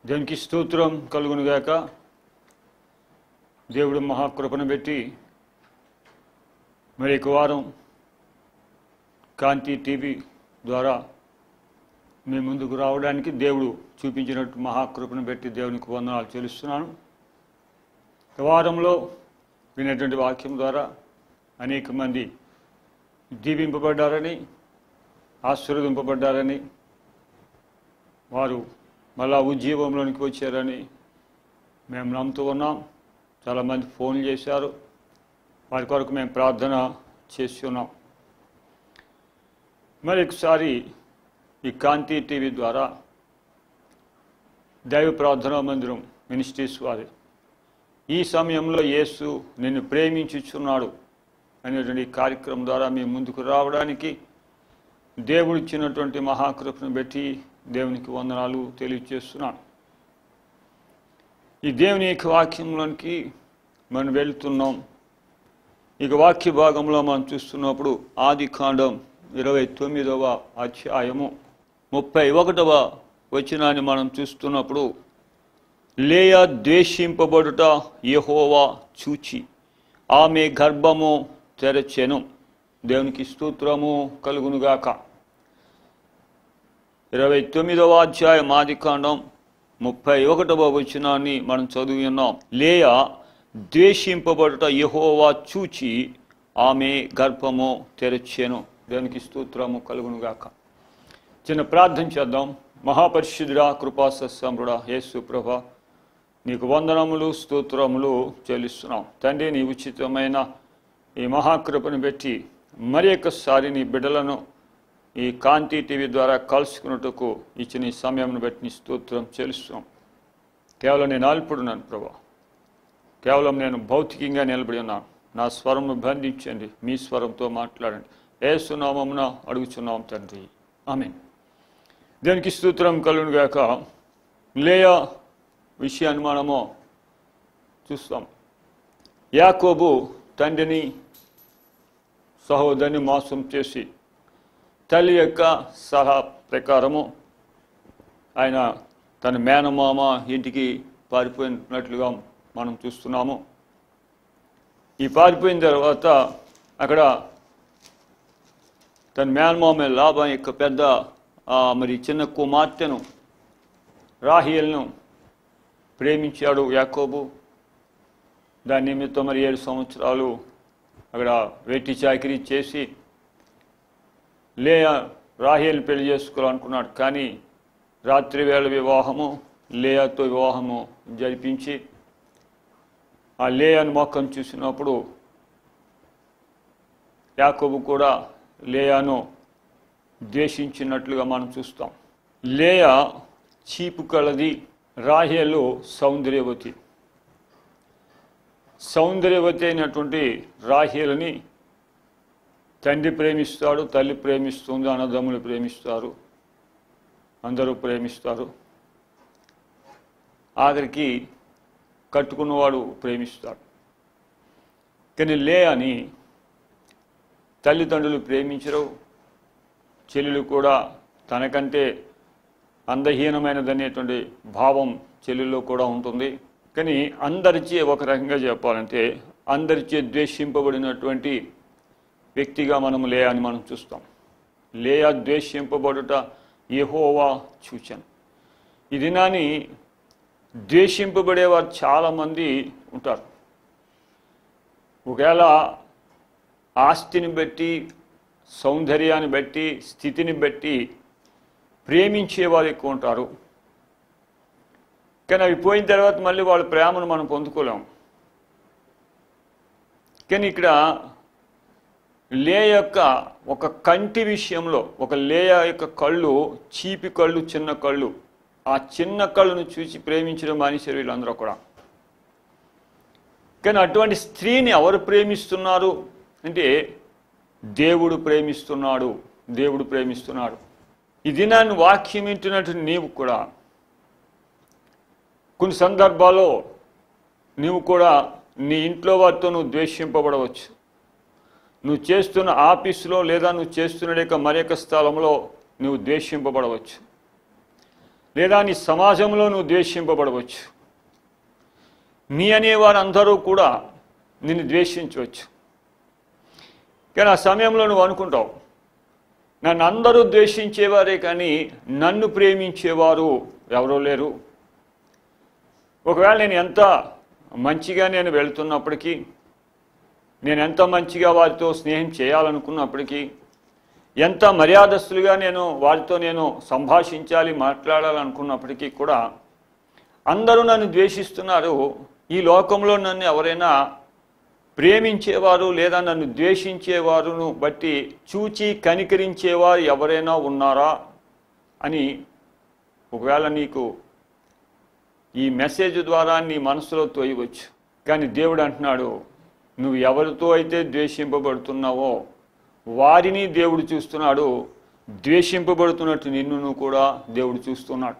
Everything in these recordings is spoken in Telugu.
దేవునికి స్తోత్రం కలుగునుగాక దేవుడు మహాకృపను పెట్టి మరి ఒక వారం కాంతి టీవీ ద్వారా మీ ముందుకు రావడానికి దేవుడు చూపించినట్టు మహాకృపను పెట్టి దేవునికి వందనాలు చెల్లిస్తున్నాను ఈ వారంలో వినేటువంటి వాక్యం ద్వారా అనేక మంది దీవింపబడ్డారని ఆశీర్వదింపబడ్డారని వారు మళ్ళా ఉద్యోగంలోనికి వచ్చారని మేము నమ్ముతూ ఉన్నాం చాలామంది ఫోన్ చేశారు వారి కొరకు మేము ప్రార్థన చేసి ఉన్నాం మరి ఒకసారి ఈ కాంతి టీవీ ద్వారా దైవ ప్రార్థనా మందిరం మినిస్ట్రీస్ వారి ఈ సమయంలో యేసు నిన్ను ప్రేమించుచున్నాడు అనేటువంటి ఈ కార్యక్రమం ద్వారా మీ ముందుకు రావడానికి దేవుడు ఇచ్చినటువంటి మహాకృపను బట్టి దేవునికి వందనాలు తెలియజేస్తున్నాను ఈ దేవుని యొక్క వాక్యంలోనికి మనం వెళ్తున్నాం ఇక వాక్య భాగంలో మనం చూస్తున్నప్పుడు ఆది కాండం ఇరవై తొమ్మిదవ అధ్యాయము ముప్పై ఒకటవ వచనాన్ని మనం చూస్తున్నప్పుడు లేయా ద్వేషింపబడుట యెహోవా చూచి ఆమె గర్భము తెరచెను దేవునికి స్తోత్రము కలుగునుగాక ఇరవై తొమ్మిదవ అధ్యాయం ఆదికాండం ముప్పై ఒకటవ వచనాన్ని మనం చదివి ఉన్నాం లేయా ద్వేషింపబడుట యెహోవా చూచి ఆమె గర్భము తెరచెను దేవునికి స్తోత్రము కలుగునుగాక చిన్న ప్రార్థన చేద్దాం మహాపరిశుద్ధుడా కృపాసంబుడా యేసు ప్రభ నీకు వందనములు స్తోత్రములు చెల్లిస్తున్నాం తండ్రి నీ ఉచితమైన ఈ మహాకృపను పెట్టి మరి ఒకసారి నీ బిడ్డలను ఈ కాంతి టీవీ ద్వారా కలుసుకున్నట్టుకు ఇచ్చిన ఈ సమయంను బట్టి నీ స్తోత్రం చెల్లిస్తున్నాం కేవలం నేను ఆల్పుడున్నాను ప్రభా కేవలం నేను భౌతికంగా నిలబడి ఉన్నాను నా స్వరంను బంధించండి మీ స్వరంతో మాట్లాడండి ఏసునామమున అడుగుచున్నాం తండ్రి ఆమె దేనికి స్తోత్రం కలుగునుగాక లేయా విషయాన్ని మనము చూస్తాం యాకోబు తండ్రిని సహోదరిని మోసం చేసి తల్లి యొక్క సలహా ప్రకారము ఆయన తన మేనమామ ఇంటికి పారిపోయినట్లుగా మనం చూస్తున్నాము ఈ పారిపోయిన తర్వాత అక్కడ తన మేనమామ లాభం యొక్క పెద్ద ఆ, మరి చిన్న కుమార్తెను రాహియల్ను ప్రేమించాడు యాకోబు దాని నిమిత్తం మరి ఏడు సంవత్సరాలు అక్కడ వెట్టి చాకిరీ చేసి లేయా రాహేల్ పెళ్లి చేసుకోవాలనుకున్నాడు కానీ రాత్రి వేళ వివాహము లేయాతో వివాహము జరిపించి ఆ లేయాను మొక్కను చూసినప్పుడు యాకోబు కూడా లేయాను ద్వేషించినట్లుగా మనం చూస్తాం లేయా చీపు కలది రాహేలు సౌందర్యవతి సౌందర్యవతి అయినటువంటి రాహేలని తండ్రి ప్రేమిస్తాడు తల్లి ప్రేమిస్తుంది అన్నదమ్ములు ప్రేమిస్తారు అందరూ ప్రేమిస్తారు ఆఖరికి కట్టుకున్నవాడు ప్రేమిస్తాడు కానీ లే అని తల్లిదండ్రులు ప్రేమించరు చెల్లెలు కూడా తనకంటే అందహీనమైనదనేటువంటి భావం చెల్లెల్లో కూడా ఉంటుంది కానీ అందరిచే ఒక రకంగా చెప్పాలంటే అందరిచే ద్వేషింపబడినటువంటి వ్యక్తిగా మనం లే అని మనం చూస్తాం లేయా ద్వేషింపబడుట యెహోవా సూచన ఈ దినాన్ని ద్వేషింపబడేవారు చాలామంది ఉంటారు ఒకవేళ ఆస్తిని బట్టి సౌందర్యాన్ని బట్టి స్థితిని బట్టి ప్రేమించేవారు ఎక్కువ ఉంటారు కానీ అవి పోయిన తర్వాత మళ్ళీ వాళ్ళ ప్రేమను మనం పొందుకోలేం కానీ ఇక్కడ లే యొక్క ఒక కంటి విషయంలో ఒక లేయ యొక్క కళ్ళు చీపి కళ్ళు చిన్న కళ్ళు ఆ చిన్న కళ్ళను చూసి ప్రేమించడం మానేశారు వీళ్ళందరూ కూడా కానీ అటువంటి స్త్రీని ఎవరు ప్రేమిస్తున్నారు అంటే దేవుడు ప్రేమిస్తున్నాడు దేవుడు ప్రేమిస్తున్నాడు ఈ దినాన్ని వాక్యం వింటున్నట్టు నీవు కూడా కొన్ని సందర్భాల్లో నీవు కూడా నీ ఇంట్లో వారితో నువ్వు ద్వేషింపబడవచ్చు నువ్వు చేస్తున్న ఆఫీసులో లేదా నువ్వు చేస్తున్న యొక్క మరొక స్థలంలో నువ్వు ద్వేషింపబడవచ్చు లేదా నీ సమాజంలో నువ్వు ద్వేషింపబడవచ్చు నీ అనేవారందరూ కూడా నిన్ను ద్వేషించవచ్చు కానీ ఆ సమయంలో నువ్వు అనుకుంటావు నన్ను అందరూ ద్వేషించేవారే కానీ నన్ను ప్రేమించేవారు ఎవరూ లేరు ఒకవేళ నేను ఎంత మంచిగా నేను వెళుతున్నప్పటికీ నేను ఎంత మంచిగా వారితో స్నేహం చేయాలనుకున్నప్పటికీ ఎంత మర్యాదస్తులుగా నేను వారితో నేను సంభాషించాలి మాట్లాడాలనుకున్నప్పటికీ కూడా అందరూ నన్ను ద్వేషిస్తున్నారు ఈ లోకంలో నన్ను ఎవరైనా ప్రేమించేవారు లేదా నన్ను ద్వేషించేవారును బట్టి చూచి కనికరించేవారు ఎవరైనా ఉన్నారా అని ఒకవేళ నీకు ఈ మెసేజ్ ద్వారా నీ మనసులో తోయవచ్చు కానీ దేవుడు అంటున్నాడు నువ్వు ఎవరితో అయితే ద్వేషింపబడుతున్నావో వారిని దేవుడు చూస్తున్నాడు ద్వేషింపబడుతున్నట్టు నిన్నును కూడా దేవుడు చూస్తున్నాడు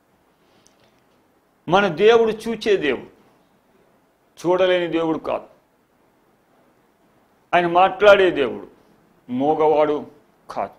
మన దేవుడు చూచే దేవుడు చూడలేని దేవుడు కాదు ఆయన మాట్లాడే దేవుడు మోగవాడు కాదు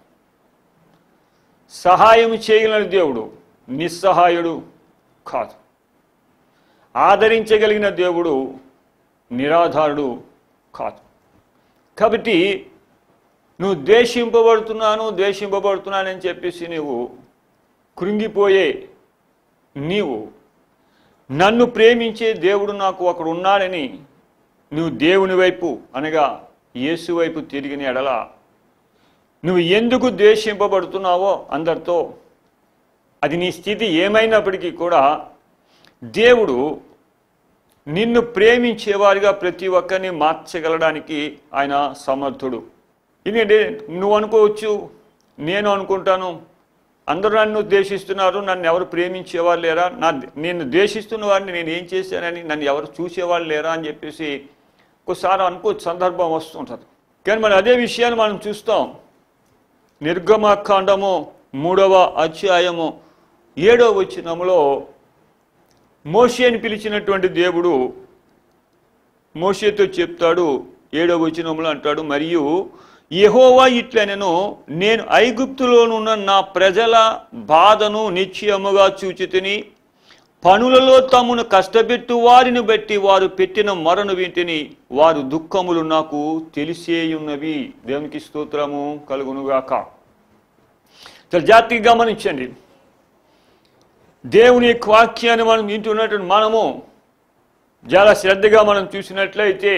సహాయం చేయగలిగిన దేవుడు నిస్సహాయుడు కాదు ఆదరించగలిగిన దేవుడు నిరాధారుడు కాదు కాబట్టి నువ్వు ద్వేషింపబడుతున్నాను ద్వేషింపబడుతున్నానని చెప్పేసి నువ్వు కృంగిపోయే నీవు నన్ను ప్రేమించే దేవుడు నాకు ఒకడు ఉన్నాడని నువ్వు దేవుని వైపు అనగా యేసు వైపు తిరిగిన ఎడల నువ్వు ఎందుకు ద్వేషింపబడుతున్నావో అందరితో అది నీ స్థితి ఏమైనప్పటికీ కూడా దేవుడు నిన్ను ప్రేమించేవారిగా ప్రతి ఒక్కరిని మార్చగలడానికి ఆయన సమర్థుడు ఎందుకంటే నువ్వు అనుకోవచ్చు నేను అనుకుంటాను అందరూ నన్ను ద్వేషిస్తున్నారు నన్ను ఎవరు ప్రేమించేవారు లేరా నా నేను ద్వేషిస్తున్న వారిని నేను ఏం చేశానని నన్ను ఎవరు చూసేవాళ్ళు లేరా అని చెప్పేసి ఒకసారి అనుకో సందర్భం వస్తుంటుంది కానీ మరి అదే విషయాన్ని మనం చూస్తాం నిర్గమకాండము మూడవ అధ్యాయము ఏడవ వచనములో మోషేని పిలిచినటువంటి దేవుడు మోషేతో చెప్తాడు ఏడవ వచనములో అంటాడు మరియు యెహోవా ఇట్లనెను నేను ఐగుప్తులోనున్న నా ప్రజల బాధను నిశ్చయముగా చూచితిని పనులలో తమను కష్టపెట్టు వారిని బట్టి వారు పెట్టిన మరణ వింటిని వారు దుఃఖములు నాకు తెలిసేయున్నవి దేవునికి స్తోత్రము కలుగునుగాక చాలా జాగ్రత్తగా గమనించండి దేవుని యొక్క వాక్యాన్ని మనం వింటున్నటువంటి మనము చాలా శ్రద్ధగా మనం చూసినట్లయితే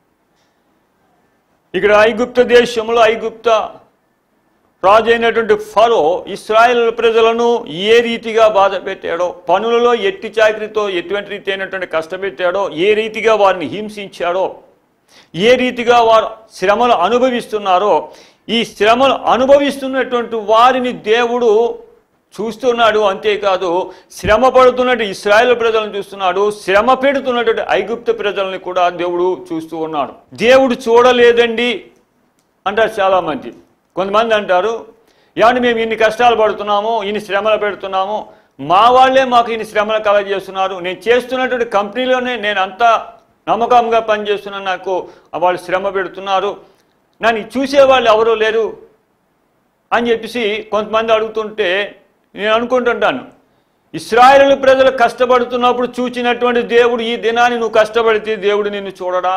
ఇక్కడ ఐగుప్త దేశంలో ఐగుప్త రాజు అయినటువంటి ఫరో ఇస్రాయేల్ ప్రజలను ఏ రీతిగా బాధ పెట్టాడో పనులలో ఎట్టి చాకరితో ఎటువంటి రీతి అయినటువంటి కష్టపెట్టాడో ఏ రీతిగా వారిని హింసించాడో ఏ రీతిగా వారు శ్రమలు అనుభవిస్తున్నారో ఈ శ్రమలు అనుభవిస్తున్నటువంటి వారిని దేవుడు చూస్తున్నాడు అంతేకాదు శ్రమ పడుతున్నట్టు ఇస్రాయేల్ ప్రజలను చూస్తున్నాడు శ్రమ పెడుతున్నటువంటి ఐగుప్త ప్రజల్ని కూడా దేవుడు చూస్తూ ఉన్నాడు దేవుడు చూడలేదండి అంటారు చాలామంది కొంతమంది అంటారు ఏమంటే మేము ఇన్ని కష్టాలు పడుతున్నాము ఇన్ని శ్రమలు పెడుతున్నాము మా వాళ్ళే మాకు ఇన్ని శ్రమలు కలగజేస్తున్నారు నేను చేస్తున్నటువంటి కంపెనీలోనే నేను అంతా నమ్మకంగా పనిచేస్తున్నా నాకు వాళ్ళు శ్రమ పెడుతున్నారు నన్ను చూసేవాళ్ళు ఎవరూ లేరు అని చెప్పేసి కొంతమంది అడుగుతుంటే నేను అనుకుంటుంటాను ఇస్రాయేల్ ప్రజలు కష్టపడుతున్నప్పుడు చూచినటువంటి దేవుడు ఈ దినాన్ని నువ్వు కష్టపడితే దేవుడు నిన్ను చూడడా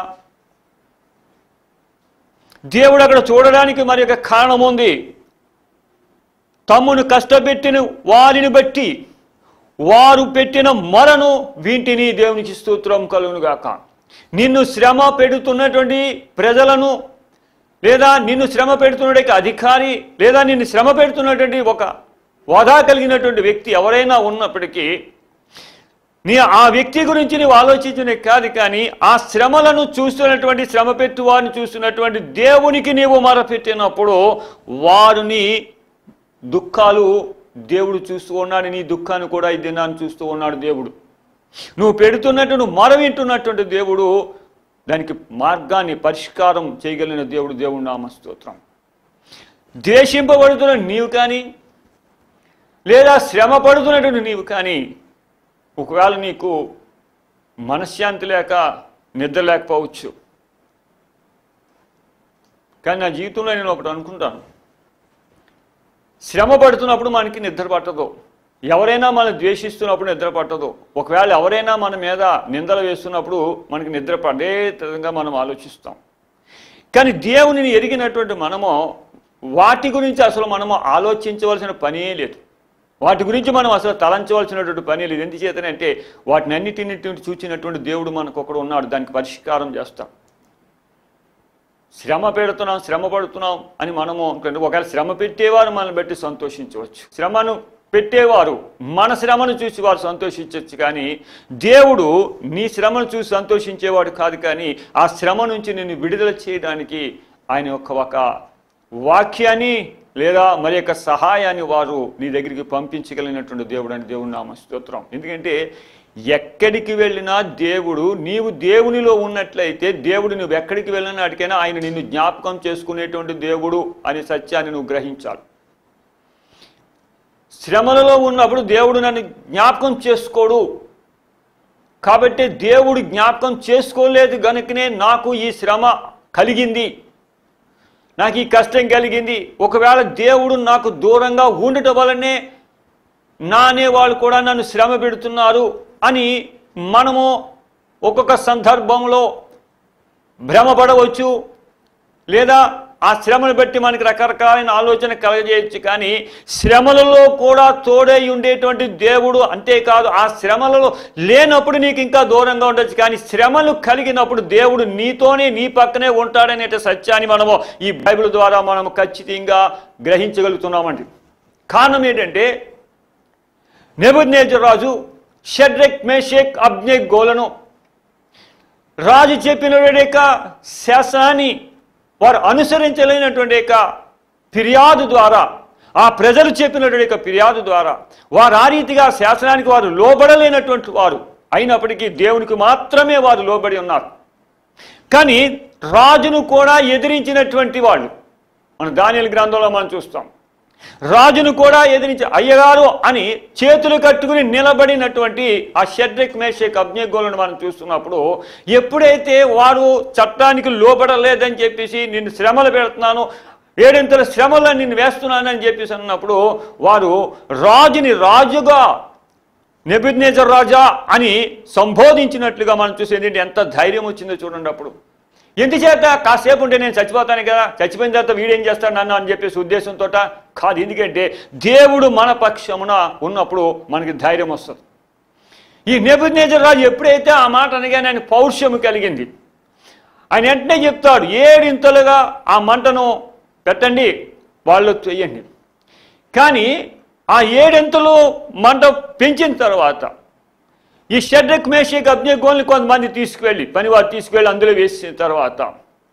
దేవుడు అక్కడ చూడడానికి మరి ఒక కారణం ఉంది తమ్మును కష్టపెట్టిన వారిని బట్టి వారు పెట్టిన మరను వీటిని దేవునికి స్తోత్రం కలుగునుగాక నిన్ను శ్రమ పెడుతున్నటువంటి ప్రజలను లేదా నిన్ను శ్రమ పెడుతున్నటువంటి అధికారి లేదా నిన్ను శ్రమ పెడుతున్నటువంటి ఒక హోదా కలిగినటువంటి వ్యక్తి ఎవరైనా ఉన్నప్పటికీ నీ ఆ వ్యక్తి గురించి నీవు ఆలోచించిన కాదు కానీ ఆ శ్రమలను చూస్తున్నటువంటి శ్రమ పెట్టు వారిని చూస్తున్నటువంటి దేవునికి నీవు మొరపెట్టినప్పుడు వారిని దుఃఖాలు దేవుడు చూస్తూ ఉన్నాడు నీ దుఃఖాన్ని కూడా ఈ దినాన్ని చూస్తూ ఉన్నాడు దేవుడు నువ్వు పెడుతున్నట్టు నువ్వు మొర వింటున్నటువంటి దేవుడు దానికి మార్గాన్ని పరిష్కారం చేయగలిగిన దేవుడు దేవుడు నామ స్తోత్రం ద్వేషింపబడుతున్న నీవు కానీ లేదా శ్రమ పడుతున్నటువంటి నీవు కానీ ఒకవేళ నీకు మనశ్శాంతి లేక నిద్ర లేకపోవచ్చు కానీ నా జీవితంలో నేను ఒకటి అనుకుంటాను శ్రమ పడుతున్నప్పుడు మనకి నిద్ర పట్టదు ఎవరైనా మనం ద్వేషిస్తున్నప్పుడు నిద్ర పట్టదు ఒకవేళ ఎవరైనా మన మీద నిందలు వేస్తున్నప్పుడు మనకి నిద్ర పడే విధంగా మనం ఆలోచిస్తాం కానీ దేవునిని ఎరిగినటువంటి మనము వాటి గురించి అసలు మనము ఆలోచించవలసిన పనే లేదు వాటి గురించి మనం అసలు తలంచవలసినటువంటి పని లేదు ఎందుచేతనంటే వాటిని అన్నిటిని చూచినటువంటి దేవుడు మనకు ఒకడు ఉన్నాడు దానికి పరిష్కారం చేస్తాం శ్రమ పెడుతున్నాం శ్రమ పడుతున్నాం అని మనము అనుకుంటే ఒకవేళ శ్రమ పెట్టేవారు మనల్ని బట్టి సంతోషించవచ్చు శ్రమను పెట్టేవారు మన శ్రమను చూసి వారు సంతోషించవచ్చు కానీ దేవుడు నీ శ్రమను చూసి సంతోషించేవాడు కాదు కానీ ఆ శ్రమ నుంచి నిన్ను విడుదల చేయడానికి ఆయన యొక్క ఒక వాక్యాన్ని లేదా మరి యొక్క సహాయాన్ని వారు నీ దగ్గరికి పంపించగలిగినటువంటి దేవుడు అని దేవుడు నామ స్తోత్రం ఎందుకంటే ఎక్కడికి వెళ్ళినా దేవుడు నీవు దేవునిలో ఉన్నట్లయితే దేవుడు నువ్వు ఎక్కడికి వెళ్ళిన నాటికైనా ఆయన నిన్ను జ్ఞాపకం చేసుకునేటువంటి దేవుడు అనే సత్యాన్ని నువ్వు గ్రహించాలి శ్రమలలో ఉన్నప్పుడు దేవుడు నన్ను జ్ఞాపకం చేసుకోడు కాబట్టి దేవుడు జ్ఞాపకం చేసుకోలేదు గనుకనే నాకు ఈ శ్రమ కలిగింది నాకు ఈ కష్టం కలిగింది ఒకవేళ దేవుడు నాకు దూరంగా ఉండటం వల్లనే నా అనేవాళ్ళు కూడా నన్ను శ్రమ పెడుతున్నారు అని మనము ఒక్కొక్క సందర్భంలో భ్రమపడవచ్చు లేదా ఆ శ్రమను బట్టి మనకి రకరకాలైన ఆలోచన కలగజేయచ్చు కానీ శ్రమలలో కూడా తోడై ఉండేటువంటి దేవుడు అంతేకాదు ఆ శ్రమలలో లేనప్పుడు నీకు ఇంకా దూరంగా ఉండొచ్చు కానీ శ్రమలు కలిగినప్పుడు దేవుడు నీతోనే నీ పక్కనే ఉంటాడనే సత్యాన్ని మనము ఈ బైబిల్ ద్వారా మనము ఖచ్చితంగా గ్రహించగలుగుతున్నామండి కారణం ఏంటంటే నెబుద్నేజర్ రాజు షడ్రెక్ మేషేక్ అబ్నేక్ గోలను రాజు చెప్పిన యొక్క శాసనాన్ని వారు అనుసరించలేనటువంటి యొక్క ఫిర్యాదు ద్వారా ఆ ప్రజలు చెప్పినటువంటి యొక్క ఫిర్యాదు ద్వారా వారు ఆ రీతిగా శాసనానికి వారు లోబడలేనటువంటి వారు అయినప్పటికీ దేవునికి మాత్రమే వారు లోబడి ఉన్నారు కానీ రాజును కూడా ఎదిరించినటువంటి వాళ్ళు మన దానియల గ్రంథంలో మనం చూస్తాం రాజును కూడా ఎదిరించి అయ్యగారు అని చేతులు కట్టుకుని నిలబడినటువంటి ఆ షడ్రిక్ మేషేక్ అజ్ఞగోలను మనం చూస్తున్నప్పుడు ఎప్పుడైతే వారు చట్టానికి లోబడలేదని చెప్పేసి నిన్ను శ్రమలు పెడుతున్నాను ఏడింతల శ్రమలను నిన్ను వేస్తున్నానని చెప్పేసి అన్నప్పుడు వారు రాజుని రాజుగా నెబుద్నేజర్ రాజా అని సంబోధించినట్లుగా మనం చూసి ఏంటంటే ఎంత ధైర్యం వచ్చిందో చూడండి అప్పుడు ఎందుచేత కాసేపు ఉంటే నేను చచ్చిపోతాను కదా చచ్చిపోయిన తర్వాత వీడేం చేస్తాడు నన్ను అని చెప్పేసి ఉద్దేశంతో కాదు ఎందుకంటే దేవుడు మన పక్షమున ఉన్నప్పుడు మనకి ధైర్యం వస్తుంది ఈ నెబుద్నేజర్ రాజు ఎప్పుడైతే ఆ మాట అనగానే ఆయన పౌరుషము కలిగింది ఆయన వెంటనే చెప్తాడు ఏడింతలుగా ఆ మంటను పెట్టండి వాళ్ళు చెయ్యండి కానీ ఆ ఏడింతలు మంట పెంచిన తర్వాత ఈ షడ్రక్ మేషక్ అబ్జగోల్ని కొంతమంది తీసుకువెళ్ళి పనివారు తీసుకువెళ్ళి అందులో వేసిన తర్వాత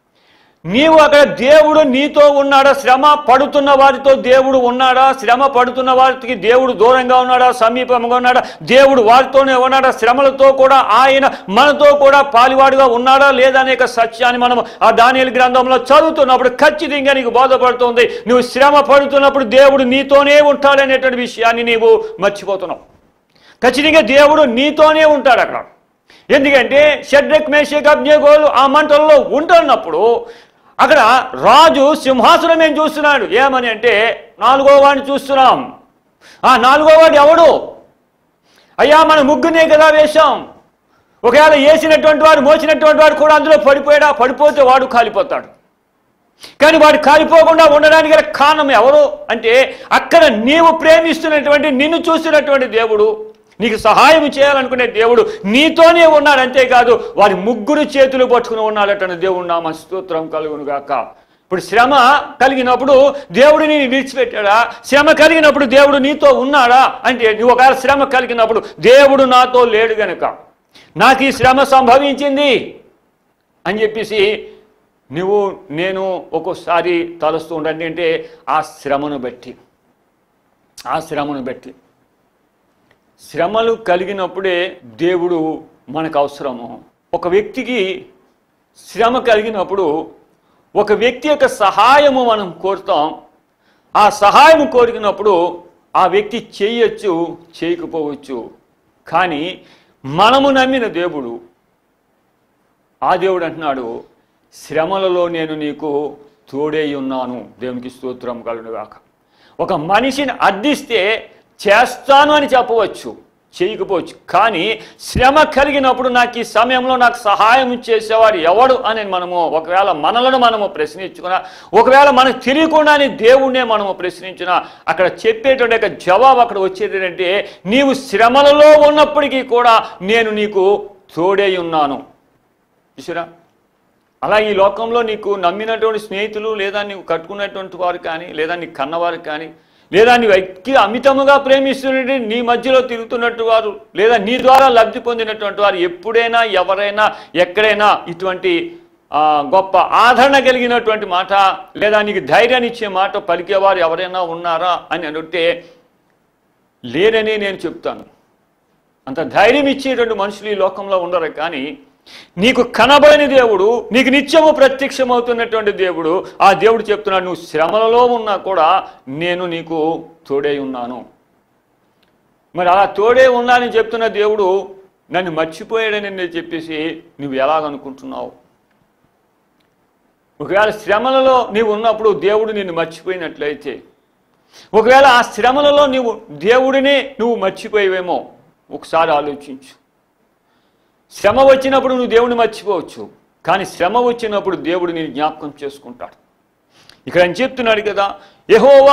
నీవు అక్కడ దేవుడు నీతో ఉన్నాడా శ్రమ పడుతున్న వారితో దేవుడు ఉన్నాడా శ్రమ పడుతున్న వారికి దేవుడు దూరంగా ఉన్నాడా సమీపంగా ఉన్నాడా దేవుడు వారితోనే ఉన్నాడా శ్రమలతో కూడా ఆయన మనతో కూడా పాలివాడుగా ఉన్నాడా లేదా అనేక సత్యాన్ని మనం ఆ దానియలు గ్రంథంలో చదువుతున్నప్పుడు ఖచ్చితంగా నీకు బోధపడుతుంది నువ్వు శ్రమ పడుతున్నప్పుడు దేవుడు నీతోనే ఉంటాడనేటువంటి విషయాన్ని నీవు మర్చిపోతున్నావు ఖచ్చితంగా దేవుడు నీతోనే ఉంటాడు అక్కడ ఎందుకంటే షడ్రక్ మేషక్ అబ్జగోలు ఆ మంటల్లో ఉంటున్నప్పుడు అక్కడ రాజు సింహాసనం ఏం చూస్తున్నాడు ఏమని అంటే నాలుగో వాడిని చూస్తున్నాం ఆ నాలుగో వాడు ఎవడు అయ్యా మన ముగ్గునే కదా వేశాం ఒకవేళ వేసినటువంటి వాడు మోసినటువంటి వాడు కూడా అందులో పడిపోయాడా పడిపోతే వాడు కాలిపోతాడు కానీ వాడు కాలిపోకుండా ఉండడానికి గల కారణం ఎవరు అంటే అక్కడ నీవు ప్రేమిస్తున్నటువంటి నిన్ను చూస్తున్నటువంటి దేవుడు నీకు సహాయం చేయాలనుకునే దేవుడు నీతోనే ఉన్నాడు అంతేకాదు వారి ముగ్గురు చేతులు పట్టుకుని ఉన్నాడట దేవుడు నామ స్తోత్రం కలుగును గాక ఇప్పుడు శ్రమ కలిగినప్పుడు దేవుడు నేను విడిచిపెట్టాడా శ్రమ కలిగినప్పుడు దేవుడు నీతో ఉన్నాడా అంటే నువ్వు ఒకవేళ శ్రమ కలిగినప్పుడు దేవుడు నాతో లేడు గనుక నాకు ఈ శ్రమ సంభవించింది అని చెప్పేసి నువ్వు నేను ఒక్కోసారి తలుస్తూ ఉండండి అంటే ఆ శ్రమను బట్టి ఆ శ్రమను బట్టి శ్రమలు కలిగినప్పుడే దేవుడు మనకు అవసరము ఒక వ్యక్తికి శ్రమ కలిగినప్పుడు ఒక వ్యక్తి యొక్క సహాయము మనం కోరుతాం ఆ సహాయం కోరినప్పుడు ఆ వ్యక్తి చేయొచ్చు చేయకపోవచ్చు కానీ మనము నమ్మిన దేవుడు ఆ దేవుడు అంటున్నాడు శ్రమలలో నేను నీకు తోడై ఉన్నాను దేవునికి స్తోత్రం కలుగుగాక ఒక మనిషిని అర్థిస్తే చేస్తాను అని చెప్పవచ్చు చేయకపోవచ్చు కానీ శ్రమ కలిగినప్పుడు నాకు ఈ సమయంలో నాకు సహాయం చేసేవాడు ఎవడు అని మనము ఒకవేళ మనలను మనము ప్రశ్నించుకున్నా ఒకవేళ మనకు తెలియకుండానే దేవుణ్ణే మనము ప్రశ్నించినా అక్కడ చెప్పేటువంటి యొక్క జవాబు అక్కడ వచ్చేది ఏంటంటే నీవు శ్రమలలో ఉన్నప్పటికీ కూడా నేను నీకు తోడై ఉన్నాను చూసారా అలా ఈ లోకంలో నీకు నమ్మినటువంటి స్నేహితులు లేదా నీవు కట్టుకున్నటువంటి వారు కానీ లేదా నీ కన్నవారు కానీ లేదా నీ వ్యక్తి అమితముగా ప్రేమిస్తున్నటువంటి నీ మధ్యలో తిరుగుతున్నట్టు వారు లేదా నీ ద్వారా లబ్ధి పొందినటువంటి వారు ఎప్పుడైనా ఎవరైనా ఎక్కడైనా ఇటువంటి ఆ, గొప్ప ఆదరణ కలిగినటువంటి మాట లేదా నీకు ధైర్యాన్ని ఇచ్చే మాట పలికేవారు ఎవరైనా ఉన్నారా అని అనుంటే లేరని నేను చెప్తాను అంత ధైర్యం ఇచ్చేటువంటి మనుషులు ఈ లోకంలో ఉండరు కానీ నీకు కనబడని దేవుడు నీకు నిత్యము ప్రత్యక్షమవుతున్నటువంటి దేవుడు ఆ దేవుడు చెప్తున్నాడు నువ్వు శ్రమలలో ఉన్నా కూడా నేను నీకు తోడై ఉన్నాను మరి అలా తోడే ఉన్నానని చెప్తున్న దేవుడు నన్ను మర్చిపోయాడని నేను చెప్పేసి నువ్వు ఎలాగనుకుంటున్నావు ఒకవేళ శ్రమలలో నీవు ఉన్నప్పుడు దేవుడు నిన్ను మర్చిపోయినట్లయితే ఒకవేళ ఆ శ్రమలలో నీవు దేవుడిని నువ్వు మర్చిపోయేవేమో ఒకసారి ఆలోచించు శ్రమ వచ్చినప్పుడు నువ్వు దేవుడిని మర్చిపోవచ్చు కానీ శ్రమ వచ్చినప్పుడు దేవుడు నేను జ్ఞాపకం చేసుకుంటాడు ఇక్కడ ఆయన చెప్తున్నాడు కదా యెహోవా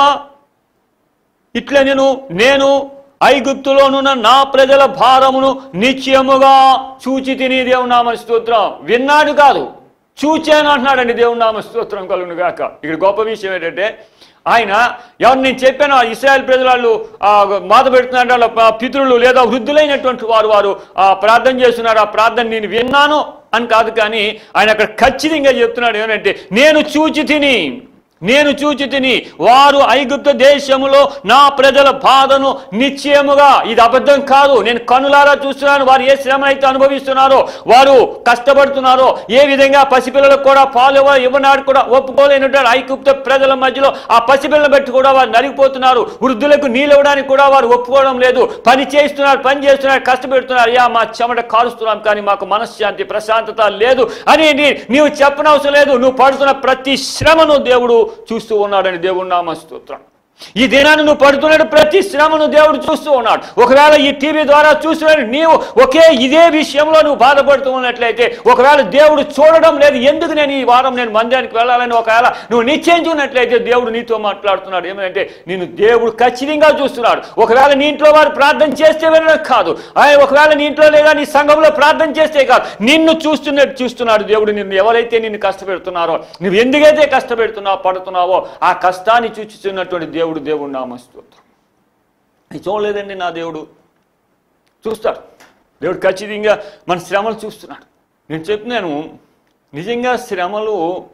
ఇట్లా నేను నేను ఐగుప్తులోనున్న నా ప్రజల భారమును నిత్యముగా చూచి తిని దేవుని నామ స్తోత్రం విన్నాడు కాదు చూచాను అంటున్నాడండి దేవుని నామ స్తోత్రం కలుగును గాక ఇక్కడ గొప్ప విషయం ఏంటంటే ఆయన ఎవరు నేను చెప్పాను ఆ ఇస్రాయల్ ప్రజలు వాళ్ళు ఆ, బాధ పెడుతున్నారు వాళ్ళ ప- పితరులు లేదా వృద్ధులైనటువంటి వారు వారు ఆ, ప్రార్థన చేస్తున్నారు ఆ ప్రార్థన నేను విన్నాను అని కాదు కానీ ఆయన అక్కడ ఖచ్చితంగా చెప్తున్నాడు ఏమంటే నేను చూచి తిని నేను చూచి తిని వారు ఐగుప్త దేశములో నా ప్రజల బాధను నిశ్చయముగా ఇది అబద్ధం కాదు నేను కనులారా చూస్తున్నాను వారు ఏ శ్రమ అయితే అనుభవిస్తున్నారో వారు కష్టపడుతున్నారో ఏ విధంగా పసిపిల్లలకు కూడా పాలు ఇవ్వ- ఇవ్వనాడు కూడా ఒప్పుకోలేనటువంటి ఐగుప్త ప్రజల మధ్యలో ఆ పసిపిల్లలను బట్టి కూడా వారు నలిగిపోతున్నారు వృద్ధులకు నీళ్ళు ఇవ్వడానికి కూడా వారు ఒప్పుకోవడం లేదు పని చేస్తున్నారు పని చేస్తున్నారు కష్టపెడుతున్నారు యా మా చెమట కాలుస్తున్నాం కానీ మాకు మనశ్శాంతి ప్రశాంతత లేదు అని నీ- నీవు చెప్పనవసరం లేదు నువ్వు పడుతున్న ప్రతి శ్రమను దేవుడు చూస్తూ ఉన్నాడని దేవుడు నామ స్తోత్రం ఈ దినాన్ని నువ్వు పడుతున్న ప్రతి శ్రమను దేవుడు చూస్తూ ఉన్నాడు ఒకవేళ ఈ టీవీ ద్వారా చూస్తున్నాడు నీవు ఒకే ఇదే విషయంలో నువ్వు బాధపడుతూ ఉన్నట్లయితే ఒకవేళ దేవుడు చూడడం లేదు ఎందుకు నేను ఈ వారం నేను మందిరానికి వెళ్ళాలని ఒకవేళ నువ్వు నిశ్చయించుకున్నట్లయితే దేవుడు నీతో మాట్లాడుతున్నాడు ఏమంటే నేను దేవుడు ఖచ్చితంగా చూస్తున్నాడు ఒకవేళ నీ ఇంట్లో వారు ప్రార్థన చేస్తే వినడం కాదు ఆయన ఒకవేళ నీ ఇంట్లో లేదా నీ సంఘంలో ప్రార్థన చేస్తే కాదు నిన్ను చూస్తున్నట్టు చూస్తున్నాడు దేవుడు నిన్ను ఎవరైతే నిన్ను కష్టపెడుతున్నారో నువ్వు ఎందుకైతే కష్టపెడుతున్నావో పడుతున్నావో ఆ కష్టాన్ని చూచుతున్నటువంటి దేవుడు దేవుడు నామస్తోత్రం అది చూడలేదండి నా దేవుడు చూస్తాడు దేవుడు ఖచ్చితంగా మన శ్రమలు చూస్తున్నాడు నేను చెప్తున్నాను నిజంగా శ్రమలు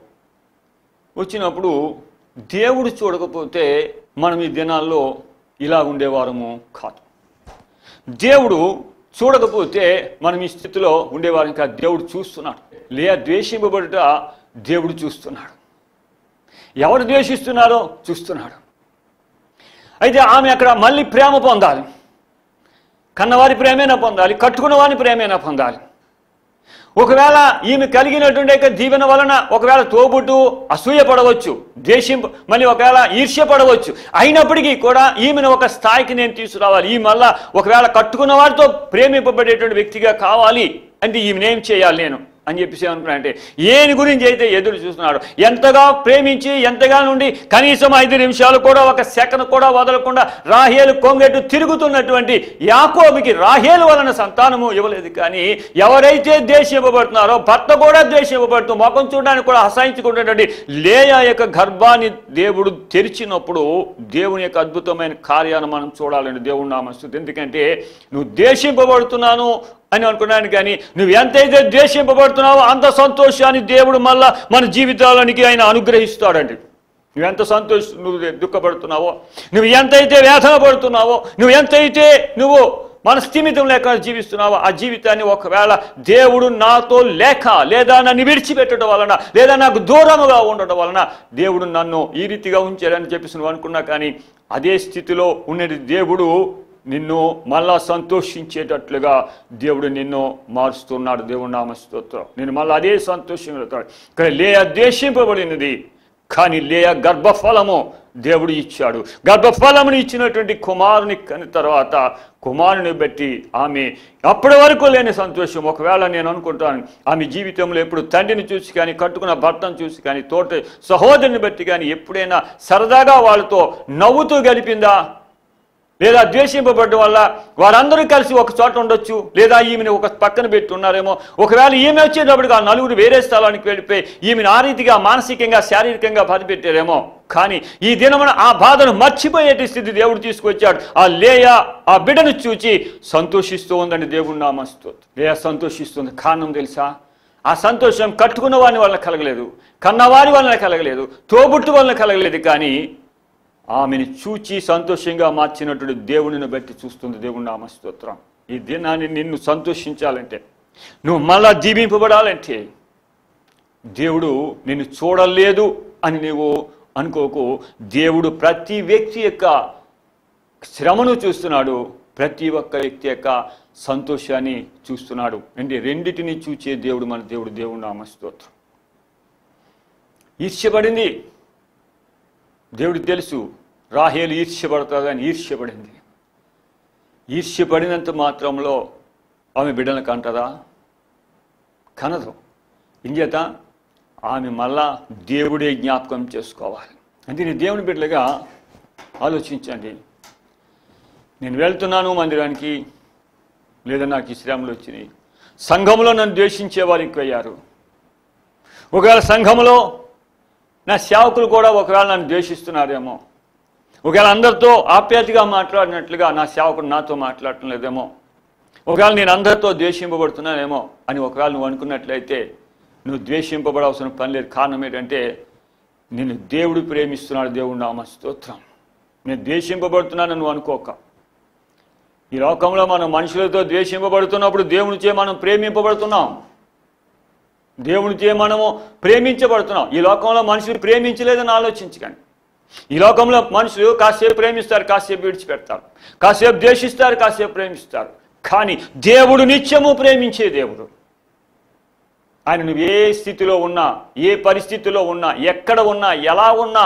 వచ్చినప్పుడు దేవుడు చూడకపోతే మనం ఈ దినాల్లో ఇలా ఉండేవారము కాదు దేవుడు చూడకపోతే మనం ఈ స్థితిలో ఉండేవారం కాదు దేవుడు చూస్తున్నాడు లే ద్వేషింపబడుట దేవుడు చూస్తున్నాడు ఎవరు ద్వేషిస్తున్నారో చూస్తున్నాడు అయితే ఆమె అక్కడ మళ్ళీ ప్రేమ పొందాలి కన్నవారి ప్రేమైనా పొందాలి కట్టుకున్న వారి ప్రేమైనా పొందాలి ఒకవేళ ఈమె కలిగినటువంటి యొక్క దీవెన వలన ఒకవేళ తోబుట్టు అసూయ పడవచ్చు ద్వేషం మళ్ళీ ఒకవేళ ఈర్ష్య పడవచ్చు అయినప్పటికీ కూడా ఈమెను ఒక స్థాయికి నేను తీసుకురావాలి ఈ మళ్ళా ఒకవేళ కట్టుకున్న వారితో ప్రేమింపబడేటువంటి వ్యక్తిగా కావాలి అంటే ఈమెనేం చేయాలి నేను అని చెప్పేసి అనుకున్నా అంటే ఏని గురించి అయితే ఎదురు చూస్తున్నాడు ఎంతగా ప్రేమించి ఎంతగా నుండి కనీసం ఐదు నిమిషాలు కూడా ఒక సెకండ్ కూడా వదలకుండా రాహేలు కొంగెట్టు తిరుగుతున్నటువంటి యాకోబుకి రాహేలు వలన సంతానము ఇవ్వలేదు కానీ ఎవరైతే ద్వేషింపబడుతున్నారో భర్త కూడా ద్వేషింపబడుతూ ముఖం చూడడానికి కూడా అసహించుకున్నటువంటి లేయా యొక్క గర్భాన్ని దేవుడు తెరిచినప్పుడు దేవుని యొక్క అద్భుతమైన కార్యాన్ని మనం చూడాలని దేవుడు నామస్తుంది ఎందుకంటే నువ్వు ద్వేషింపబడుతున్నాను అని అనుకున్నాను కానీ నువ్వు ఎంతైతే ద్వేషింపబడుతున్నావో అంత సంతోషాన్ని దేవుడు మళ్ళా మన జీవితాలనికి ఆయన అనుగ్రహిస్తాడండి నువ్వు ఎంత సంతోష నువ్వు దుఃఖపడుతున్నావో నువ్వు ఎంతైతే వేదన పడుతున్నావో నువ్వు ఎంతైతే నువ్వు మన స్థిమితం లేక జీవిస్తున్నావో ఆ జీవితాన్ని ఒకవేళ దేవుడు నాతో లేక లేదా నన్ను విడిచిపెట్టడం వలన లేదా నాకు దూరముగా ఉండటం వలన దేవుడు నన్ను ఈ రీతిగా ఉంచాడని చెప్పేసి నువ్వు అనుకున్నా కానీ అదే స్థితిలో ఉన్నది దేవుడు నిన్ను మళ్ళా సంతోషించేటట్లుగా దేవుడు నిన్ను మారుస్తున్నాడు దేవుడు నామ స్తోత్రం నేను మళ్ళీ అదే సంతోషం ఇక్కడ లేయ ద్వేషింపబడినది కానీ లేయ గర్భఫలము దేవుడు ఇచ్చాడు గర్భఫలముని ఇచ్చినటువంటి కుమారుని కని తర్వాత కుమారుని బట్టి ఆమె అప్పటి వరకు లేని సంతోషం ఒకవేళ నేను అనుకుంటాను ఆమె జీవితంలో ఎప్పుడు తండ్రిని చూసి కానీ కట్టుకున్న భర్తను చూసి కానీ తోట సహోదరుని బట్టి కానీ ఎప్పుడైనా సరదాగా వాళ్ళతో నవ్వుతూ గడిపిందా లేదా ద్వేషింపబడడం వల్ల వారందరూ కలిసి ఒక చోట ఉండొచ్చు లేదా ఈమెను ఒక పక్కన పెట్టి ఉన్నారేమో ఒకవేళ ఈమె వచ్చేటప్పటికి ఆ నలుగురు వేరే స్థలానికి వెళ్ళిపోయి ఈమెను ఆ రీతిగా మానసికంగా శారీరకంగా బాధ పెట్టారేమో కానీ ఈ దినమున ఆ బాధను మర్చిపోయేటి స్థితి దేవుడు తీసుకొచ్చాడు ఆ లేయ ఆ బిడ్డను చూచి సంతోషిస్తూ ఉందని దేవుడు నామస్తూ లేయ సంతోషిస్తుంది కారణం తెలుసా ఆ సంతోషం కట్టుకున్న వారి వల్ల కలగలేదు కన్నవారి వలన కలగలేదు తోబుట్టు వలన కలగలేదు కానీ ఆమెను చూచి సంతోషంగా మార్చినటువంటి దేవునిని బట్టి చూస్తుంది దేవుని నామ స్తోత్రం ఈ దినాన్ని నిన్ను సంతోషించాలంటే నువ్వు మళ్ళా దీవింపబడాలంటే దేవుడు నిన్ను చూడలేదు అని నీవు అనుకోకు దేవుడు ప్రతి వ్యక్తి యొక్క శ్రమను చూస్తున్నాడు ప్రతి ఒక్క వ్యక్తి యొక్క సంతోషాన్ని చూస్తున్నాడు అంటే రెండిటిని చూచే దేవుడు మన దేవుడు దేవుడు నామ స్తోత్రం ఈర్ష్యపడింది దేవుడికి తెలుసు రాహేలు ఈర్ష్యపడుతుందని ఈర్ష్యపడింది ఈర్ష్యపడినంత మాత్రంలో ఆమె బిడ్డను కంటదా కనదు ఇంచేత ఆమె మళ్ళా దేవుడే జ్ఞాపకం చేసుకోవాలి అంటే నేను దేవుని బిడ్డలుగా ఆలోచించండి నేను వెళ్తున్నాను మందిరానికి లేదా నాకు ఈ శ్రమలు వచ్చినాయి సంఘంలో నన్ను ద్వేషించే వారు ఎక్కువయ్యారు ఒకవేళ సంఘంలో నా సేవకులు కూడా ఒకవేళ నన్ను ద్వేషిస్తున్నారేమో ఒకవేళ అందరితో ఆప్యాయతగా మాట్లాడినట్లుగా నా సేవకుడు నాతో మాట్లాడటం లేదేమో ఒకవేళ నేను అందరితో ద్వేషింపబడుతున్నానేమో అని ఒకవేళ నువ్వు అనుకున్నట్లయితే నువ్వు ద్వేషింపబడాల్సిన పని లేదు కారణం ఏంటంటే నిన్ను దేవుడు ప్రేమిస్తున్నాడు దేవుడు నామ స్తోత్రం నేను ద్వేషింపబడుతున్నానని నువ్వు అనుకోక ఈ లోకంలో మనం మనుషులతో ద్వేషింపబడుతున్నప్పుడు దేవునిచే మనం ప్రేమింపబడుతున్నాం దేవునిచే మనము ప్రేమించబడుతున్నాం ఈ లోకంలో మనుషులు ప్రేమించలేదని ఆలోచించకండి ఈ లోకంలో మనుషులు కాసేపు ప్రేమిస్తారు కాసేపు విడిచిపెడతారు కాసేపు ద్వేషిస్తారు కాసేపు ప్రేమిస్తారు కానీ దేవుడు నిత్యము ప్రేమించే దేవుడు ఆయన నువ్వు ఏ స్థితిలో ఉన్నా ఏ పరిస్థితిలో ఉన్నా ఎక్కడ ఉన్నా ఎలా ఉన్నా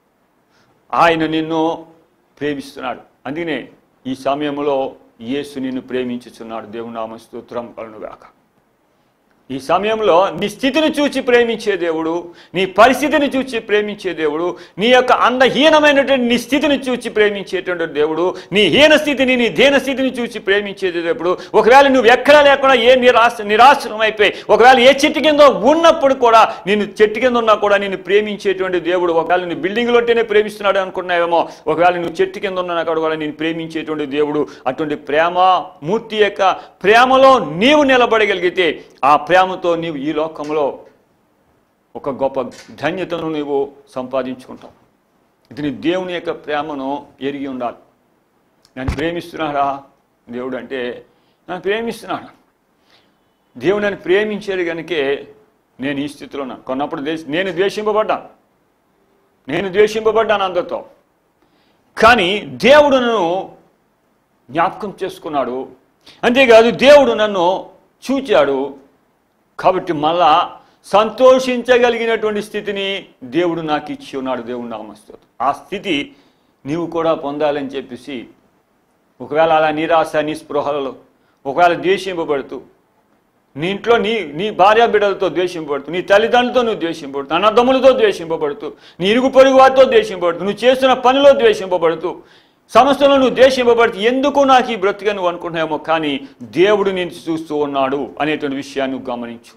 ఆయన నిన్ను ప్రేమిస్తున్నాడు అందుకనే ఈ సమయంలో యేసు నిన్ను ప్రేమించుచున్నాడు దేవుని నామ స్తోత్రం కలునుగాక ఈ సమయంలో నీ స్థితిని చూచి ప్రేమించే దేవుడు నీ పరిస్థితిని చూచి ప్రేమించే దేవుడు నీ యొక్క అందహీనమైనటువంటి నీ స్థితిని చూచి ప్రేమించేటువంటి దేవుడు నీ హీన స్థితిని నీ దీన స్థితిని చూచి ప్రేమించేది దేవుడు ఒకవేళ నువ్వు ఎక్కడా లేకుండా ఏ నిరాశ నిరాశనం అయిపోయి ఒకవేళ ఏ చెట్టు కింద ఉన్నప్పుడు కూడా నేను చెట్టు కింద ఉన్నా కూడా నేను ప్రేమించేటువంటి దేవుడు ఒకవేళ నువ్వు బిల్డింగ్లో ఉంటేనే ప్రేమిస్తున్నాడు అనుకున్నావేమో ఒకవేళ నువ్వు చెట్టు కింద ఉన్నా అక్కడ కూడా నేను ప్రేమించేటువంటి దేవుడు అటువంటి ప్రేమ మూర్తి యొక్క ప్రేమలో నీవు నిలబడగలిగితే ఆ ప్రేమతో నీవు ఈ లోకంలో ఒక గొప్ప ధన్యతను నీవు సంపాదించుకుంటావు ఇది నీ దేవుని యొక్క ప్రేమను ఎరిగి ఉండాలి నన్ను ప్రేమిస్తున్నాడా దేవుడు అంటే నన్ను ప్రేమిస్తున్నాడు దేవుడు నన్ను ప్రేమించాడు కనుకే నేను ఈ స్థితిలో ఉన్నాను కొన్నప్పుడు దేశ నేను ద్వేషింపబడ్డాను నేను ద్వేషింపబడ్డాను అందరితో కానీ దేవుడు నన్ను జ్ఞాపకం చేసుకున్నాడు అంతేకాదు దేవుడు నన్ను చూచాడు కాబట్టి మళ్ళా సంతోషించగలిగినటువంటి స్థితిని దేవుడు నాకు ఇచ్చి ఉన్నాడు దేవుడు నామస్తోత్రం ఆ స్థితి నీవు కూడా పొందాలని చెప్పేసి ఒకవేళ అలా నిరాశ నిస్పృహలలో ఒకవేళ ద్వేషింపబడుతూ నీ ఇంట్లో నీ నీ భార్య బిడ్డలతో ద్వేషింపబడుతూ నీ తల్లిదండ్రులతో నువ్వు ద్వేషింపబడుతూ అన్నదమ్ములతో ద్వేషింపబడుతూ నీ ఇరుగు పొరుగు వారితో ద్వేషింపబడుతూ నువ్వు చేస్తున్న పనిలో ద్వేషింపబడుతూ సమస్యలో నువ్వు ద్వేషింపబడుతూ ఎందుకు నాకు ఈ బ్రతిగా నువ్వు అనుకుంటున్నామో కానీ దేవుడు నేను చూస్తూ ఉన్నాడు అనేటువంటి విషయాన్ని నువ్వు గమనించు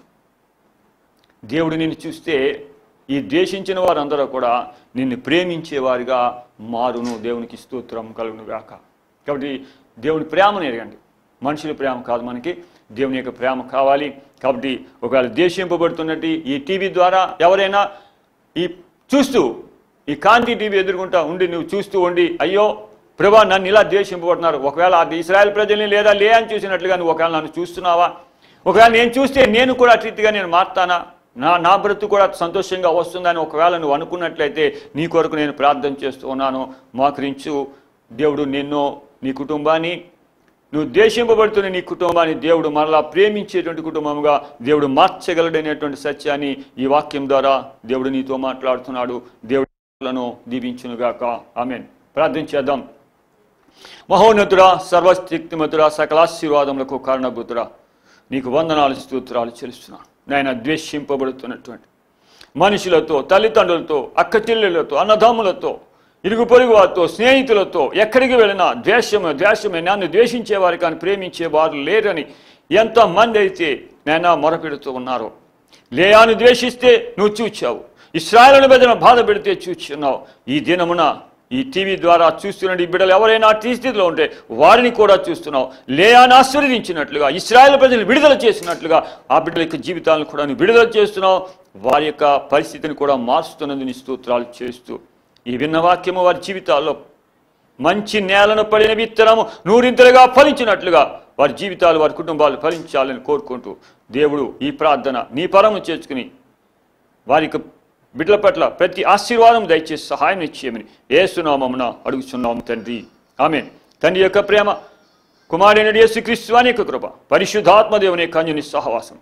దేవుడు నిన్ను చూస్తే ఈ ద్వేషించిన వారందరూ కూడా నిన్ను ప్రేమించేవారిగా మారును దేవునికి స్తోత్రం కలుగును గాక కాబట్టి దేవుని ప్రేమను ఎరగండి మనుషుల ప్రేమ కాదు మనకి దేవుని యొక్క ప్రేమ కావాలి కాబట్టి ఒకవేళ ద్వేషింపబడుతున్నట్టు ఈ టీవీ ద్వారా ఎవరైనా ఈ చూస్తూ ఈ కాంతి టీవీ ఎదుర్కొంటా ఉండి నువ్వు చూస్తూ ఉండి అయ్యో ప్రభా నన్ను ఇలా ద్వేషింపబడుతున్నారు ఒకవేళ అది ఇస్రాయల్ ప్రజల్ని లేదా లే అని చూసినట్లుగా నువ్వు ఒకవేళ నన్ను చూస్తున్నావా ఒకవేళ నేను చూస్తే నేను కూడా అటు రీతిగా నేను మారుతానా నా నా బ్రతుకు కూడా సంతోషంగా వస్తుందని ఒకవేళ నువ్వు అనుకున్నట్లయితే నీ కొరకు నేను ప్రార్థన చేస్తూ ఉన్నాను మోకరించు దేవుడు నిన్ను నీ కుటుంబాన్ని నువ్వు ద్వేషింపబడుతున్న నీ కుటుంబాన్ని దేవుడు మరలా ప్రేమించేటువంటి కుటుంబంగా దేవుడు మార్చగలడనేటువంటి సత్యాన్ని ఈ వాక్యం ద్వారా దేవుడు నీతో మాట్లాడుతున్నాడు దేవుడు లను దీవించునుగాక ఆమెన్ ప్రార్థన చేద్దాం మహోన్నతుడా సర్వశక్తిమతుడా సకలాశీర్వాదములకు కారణభూతుడా నీకు వందనాలు స్తోత్రాలు చెల్లిస్తున్నాను నాయన ద్వేషింపబడుతున్నటువంటి మనుషులతో తల్లిదండ్రులతో అక్క చెల్లెలతో అన్నదమ్ములతో ఇరుగు పొరుగు వారితో స్నేహితులతో ఎక్కడికి వెళ్ళినా ద్వేషమే ద్వేషమే నన్ను ద్వేషించే వారు కానీ ప్రేమించే వారు లేరని ఎంతమంది అయితే నేను మొరపెడుతూ ఉన్నారో లేయాను ద్వేషిస్తే నువ్వు చూచావు ఇస్రాయలను బెదన బాధ పెడితే చూచున్నావు ఈ దినమున ఈ టీవీ ద్వారా చూస్తున్న ఈ బిడ్డలు ఎవరైనా ఆ స్థితిలో ఉంటే వారిని కూడా చూస్తున్నావు లేయాను ఆశీర్వదించినట్లుగా ఇస్రాయల్ ప్రజలు విడుదల చేసినట్లుగా ఆ బిడ్డల యొక్క జీవితాలను కూడా నువ్వు విడుదల చేస్తున్నావు వారి యొక్క పరిస్థితిని కూడా మారుస్తున్నది నీ స్తోత్రాలు చేస్తూ ఈ విన్న వాక్యము వారి జీవితాల్లో మంచి నేలను పడిన విత్తనము నూరింతలుగా ఫలించినట్లుగా వారి జీవితాలు వారి కుటుంబాలు ఫలించాలని కోరుకుంటూ దేవుడు ఈ ప్రార్థన నీ పరము చేర్చుకుని వారికి బిడ్డల పట్ల ప్రతి ఆశీర్వాదం దయచేసి సహాయం ఇచ్చేయమని ఏసునామమున అడుగుచున్నాము తండ్రి ఆమె తండ్రి యొక్క ప్రేమ కుమారుని యేసుక్రీస్తు అనే యొక్క కృప పరిశుద్ధాత్మ దేవుని కన్యుని సహవాసం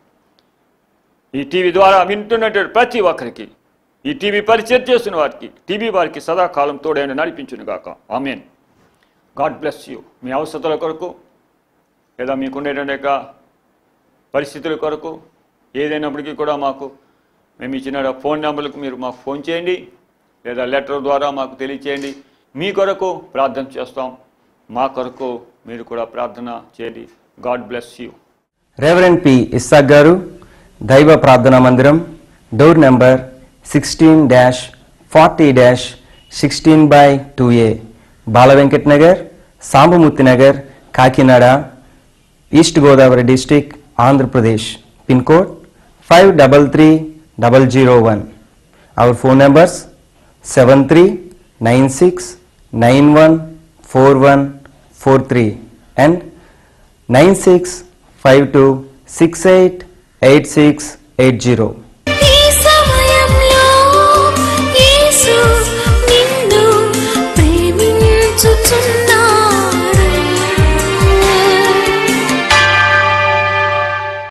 ఈ టీవీ ద్వారా వింటున్నటువంటి ప్రతి ఒక్కరికి ఈ టీవీ పరిచయం చేస్తున్న వారికి టీవీ వారికి సదాకాలం తోడైన నడిపించును గాక ఆమెన్ గాడ్ బ్లెస్ యూ మీ అవసరాల కొరకు లేదా మీకుండేటువంటి యొక్క పరిస్థితుల కొరకు ఏదైనప్పటికీ కూడా మాకు మేము ఇచ్చిన ఫోన్ నెంబర్లకు మీరు మాకు ఫోన్ చేయండి లేదా లెటర్ ద్వారా మాకు తెలియచేయండి మీ కొరకు ప్రార్థన చేస్తాం మా కొరకు మీరు కూడా ప్రార్థన చేయండి God bless you reverend P Isaac గారు దైవ ప్రార్థనా మందిరం door number sixteen dash forty dash sixteen by two A Balavenkat Nagar Sambamurthy Nagar Kakinada East Godavari district Andhra Pradesh pin code five double three double zero one our phone numbers seven three nine six nine one four one four three and nine six five two six eight eight six eight zero